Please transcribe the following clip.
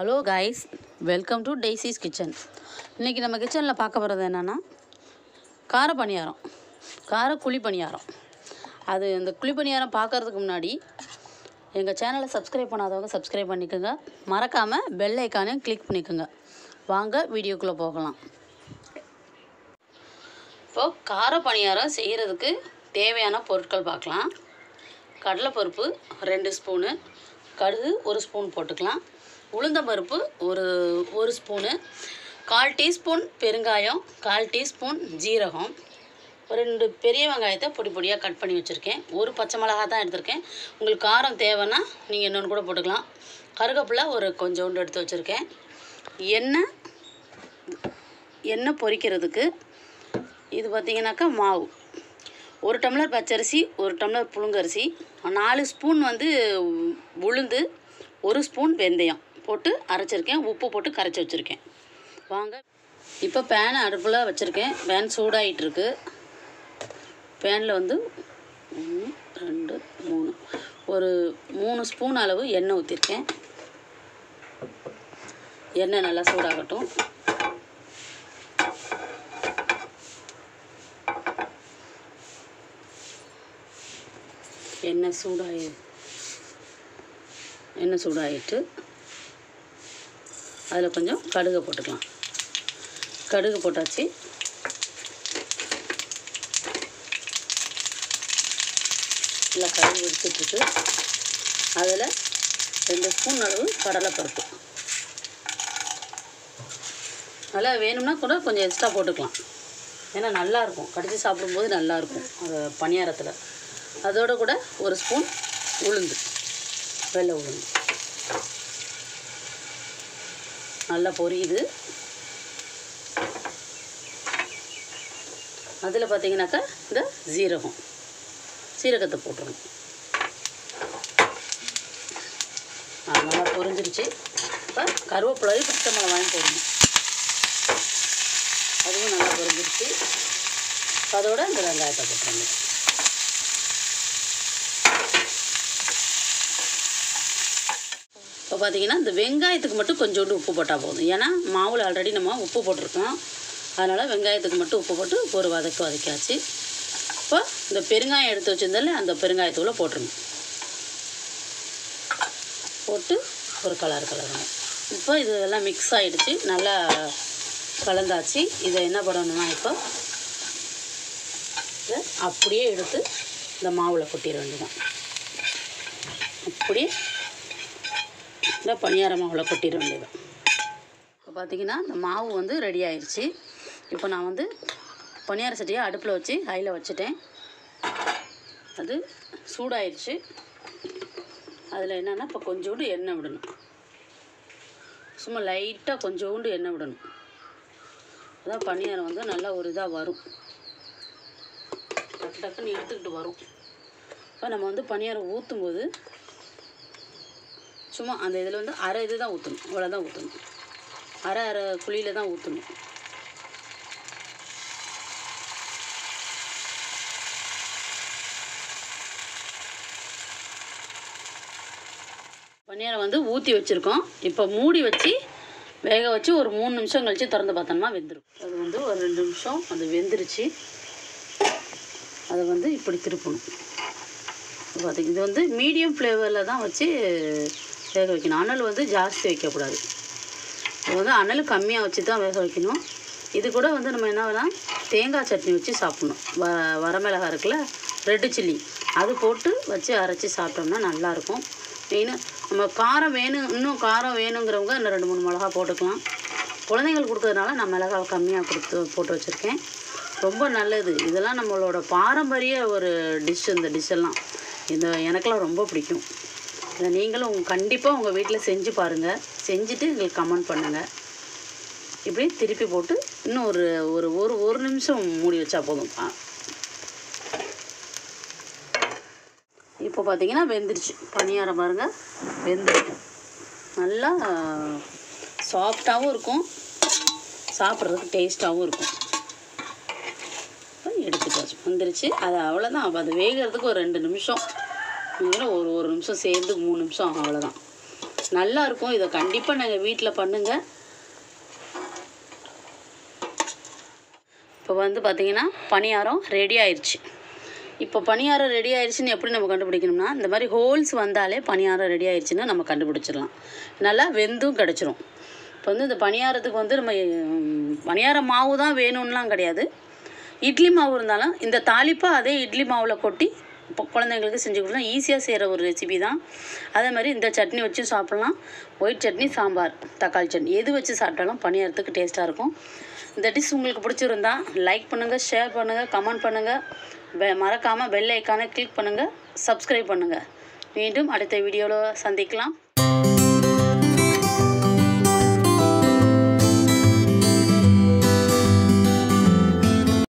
Hello guys welcome to Daisy's kitchen இன்றைக்கி நம்ம கிச்சனில் பார்க்க போகிறது என்னென்னா கார பணியாரம் கார குழி பணியாரம் அது இந்த குழி பணியாரம் பார்க்கறதுக்கு முன்னாடி எங்கள் சேனலை சப்ஸ்கிரைப் பண்ணாதவங்க சப்ஸ்கிரைப் பண்ணிக்கோங்க மறக்காமல் பெல் ஐக்கானையும் கிளிக் பண்ணிக்கோங்க வாங்க வீடியோக்குள்ளே போகலாம் இப்போது கார பணியாரம் செய்கிறதுக்கு தேவையான பொருட்கள் பார்க்கலாம் கடலைப்பருப்பு ரெண்டு ஸ்பூனு கடுகு ஒரு ஸ்பூன் போட்டுக்கலாம் உளுந்தம்பருப்பு ஒரு ஒரு ஸ்பூனு கால் டீஸ்பூன் பெருங்காயம் கால் டீஸ்பூன் ஜீரகம் ஒரு ரெண்டு பெரிய வெங்காயத்தை பொடி பொடியாக கட் பண்ணி வச்சுருக்கேன் ஒரு பச்சை மிளகா தான் எடுத்திருக்கேன் உங்களுக்கு காரம் தேவைன்னா நீங்கள் இன்னொன்று கூட போட்டுக்கலாம் கருவேப்பிலை ஒரு கொஞ்சோண்டு எடுத்து வச்சுருக்கேன் எண்ணெய் எண்ணெய் பொரிக்கிறதுக்கு இது பார்த்தீங்கன்னாக்கா மாவு ஒரு டம்ளர் பச்சரிசி ஒரு டம்ளர் புழுங்கரிசி நாலு ஸ்பூன் வந்து உளுந்து ஒரு ஸ்பூன் வெந்தயம் போட்டு அரைச்சிருக்கேன் உப்பு போட்டு கரைச்சி வச்சுருக்கேன் வாங்க இப்போ பேனை அடுப்பில் வச்சுருக்கேன் பேன் சூடாகிட்டு இருக்கு பேனில் வந்து ஒன்று ரெண்டு மூணு ஒரு மூணு ஸ்பூன் அளவு எண்ணெய் ஊற்றிருக்கேன் எண்ணெய் நல்லா சூடாகட்டும் எண்ணெய் சூடாகி எண்ணெய் சூடாகிட்டு அதில் கொஞ்சம் கடுகை போட்டுக்கலாம் கடுகு போட்டாச்சு நல்லா கடுகு வெடிச்சிட்ருக்கு அதில் ரெண்டு ஸ்பூன் அளவு கடலைப்பருப்பு நல்லா வேணும்னா கூட கொஞ்சம் எக்ஸ்ட்ரா போட்டுக்கலாம் ஏன்னா நல்லாயிருக்கும் கடிச்சு சாப்பிடும்போது நல்லாயிருக்கும் அந்த பணியாரத்தில் அதோட கூட ஒரு ஸ்பூன் உளுந்து வெள்ளை உளுந்து நல்லா பொரியுது அதில் பார்த்தீங்கன்னாக்கா இந்த ஜீரகம் சீரகத்தை போட்டுருணும் ஆ, நல்லா பொரிஞ்சிருச்சு இப்போ கருவேப்பிலையும் பச்சை மிளகாயும் போடணும் அதுவும் நல்லா பொரிஞ்சிருச்சு அதோட இந்த வெங்காயத்தை போட்டுருணும் இப்போ பார்த்தீங்கன்னா இந்த வெங்காயத்துக்கு மட்டும் கொஞ்சோண்டு உப்பு போட்டால் போதும் ஏன்னா மாவில் ஆல்ரெடி நம்ம உப்பு போட்டிருக்கோம் அதனால் வெங்காயத்துக்கு மட்டும் உப்பு போட்டு ஒரு வதக்கு வதக்கியாச்சு இப்போ இந்த பெருங்காயம் எடுத்து வச்சிருந்தால அந்த பெருங்காயத்தூளை போட்டுருங்க போட்டு ஒரு கலர் கலருங்க இப்போ இது எல்லாம் மிக்ஸ் ஆகிடுச்சு நல்லா கலந்தாச்சு இதை என்ன பண்ணணும்னா இப்போ இதை அப்படியே எடுத்து இந்த மாவில் கொட்டிட வேண்டியதான் அப்படியே இந்த பணியார மாவில் கொட்டிட வேண்டியதான் இப்போ பார்த்தீங்கன்னா இந்த மாவு வந்து ரெடி ஆயிடுச்சு இப்போ நான் வந்து பணியார சட்டியை அடுப்பில் வச்சு ஹையில் வச்சுட்டேன் அது சூடாயிடுச்சு அதில் என்னென்னா இப்போ கொஞ்சோண்டு எண்ணெய் விடணும் சும்மா லைட்டாக கொஞ்சோண்டு எண்ணெய் விடணும் அதான் பணியாரம் வந்து நல்லா ஒரு இதாக வரும் டக்கு டக்குன்னு எடுத்துக்கிட்டு வரும் இப்போ நம்ம வந்து பணியாரம் ஊற்றும் போது சும்மா அந்த இதில் வந்து அரை இது தான் ஊற்றணும் இவ்வளோ தான் ஊற்றணும் அரை அரை குழியில் தான் ஊற்றணும் பனியாரம் வந்து ஊற்றி வச்சுருக்கோம் இப்போ மூடி வச்சு வேக வச்சு ஒரு மூணு நிமிஷம் கழித்து திறந்து பார்த்தோம்னா வெந்துடும் அது வந்து ஒரு ரெண்டு நிமிஷம் அது வெந்துருச்சு அதை வந்து இப்படி திருப்பணும் பார்த்திங்க இது வந்து மீடியம் ஃப்ளேவரில் தான் வச்சு வேக வைக்கணும் அனல் வந்து ஜாஸ்தி வைக்கக்கூடாது இது வந்து அனல் கம்மியாக வச்சு தான் வேக வைக்கணும் இது கூட வந்து நம்ம என்ன வேணால் தேங்காய் சட்னி வச்சு சாப்பிட்ணும் வ வரமிளகா இருக்குல்ல ரெட்டு சில்லி அது போட்டு வச்சு அரைச்சி சாப்பிட்டோம்னா நல்லாயிருக்கும் மெயினாக நம்ம காரம் வேணும் இன்னும் காரம் வேணுங்கிறவங்க இன்னும் ரெண்டு மூணு மிளகா போட்டுக்கலாம் குழந்தைங்களுக்கு கொடுக்கறதுனால நான் மிளகா கம்மியாக கொடுத்து போட்டு வச்சுருக்கேன் ரொம்ப நல்லது இதெல்லாம் நம்மளோட பாரம்பரிய ஒரு டிஷ் இந்த டிஷ்ஷெல்லாம் இந்த எனக்கெல்லாம் ரொம்ப பிடிக்கும் இதை நீங்களும் கண்டிப்பாக உங்கள் வீட்டில் செஞ்சு பாருங்கள் செஞ்சுட்டு எங்களுக்கு கமெண்ட் பண்ணுங்கள் இப்படி திருப்பி போட்டு இன்னும் ஒரு ஒரு ஒரு ஒரு நிமிஷம் மூடி வச்சா போதும் ஆ. இப்போ பார்த்தீங்கன்னா வெந்துருச்சு பணியாரம் பாருங்கள் வெந்துருக்கு நல்லா சாஃப்டாகவும் இருக்கும் சாப்பிட்றதுக்கு டேஸ்ட்டாகவும் இருக்கும் இப்போ எடுத்துக்காச்சு வந்துருச்சு அது அவ்வளோதான் அப்போ அது வேகிறதுக்கு ஒரு ரெண்டு நிமிஷம் இதில் ஒரு ஒரு நிமிஷம் சேர்ந்து மூணு நிமிஷம் ஆகும் அவ்வளோதான் நல்லா இருக்கும் இதை கண்டிப்பாக நாங்கள் வீட்டில் பண்ணுங்கள் இப்போ வந்து பார்த்தீங்கன்னா பணியாரம் ரெடி ஆயிடுச்சு இப்போ பணியாரம் ரெடி ஆயிடுச்சுன்னு எப்படி நம்ம கண்டுபிடிக்கணும்னா இந்த மாதிரி ஹோல்ஸ் வந்தாலே பணியாரம் ரெடி ஆயிடுச்சுன்னு நம்ம கண்டுபிடிச்சிடலாம் நல்லா வெந்தும் கிடச்சிரும் இப்போ வந்து இந்த பணியாரத்துக்கு வந்து நம்ம ம், பணியார மாவு தான் வேணும்லாம் கிடையாது இட்லி மாவு இருந்தாலும் இந்த தாளிப்பை அதே இட்லி மாவில் கொட்டி இப்போ குழந்தைங்களுக்கு செஞ்சு கொடுக்கலாம் ஈஸியாக செய்கிற ஒரு ரெசிபி தான் அதே மாதிரி இந்த சட்னி வச்சும் சாப்பிட்லாம் ஒயிட் சட்னி சாம்பார் தக்காளி சட்னி எது வச்சு சாப்பிட்டாலும் பணியாரத்துக்கு டேஸ்ட்டாக இருக்கும் இந்த டிஷ் உங்களுக்கு பிடிச்சிருந்தா லைக் பண்ணுங்கள் ஷேர் பண்ணுங்கள் கமெண்ட் பண்ணுங்கள் பெ மறக்காமல் பெல் ஐக்கானை கிளிக் பண்ணுங்கள் சப்ஸ்கிரைப் பண்ணுங்கள் மீண்டும் அடுத்த வீடியோவில் சந்திக்கலாம்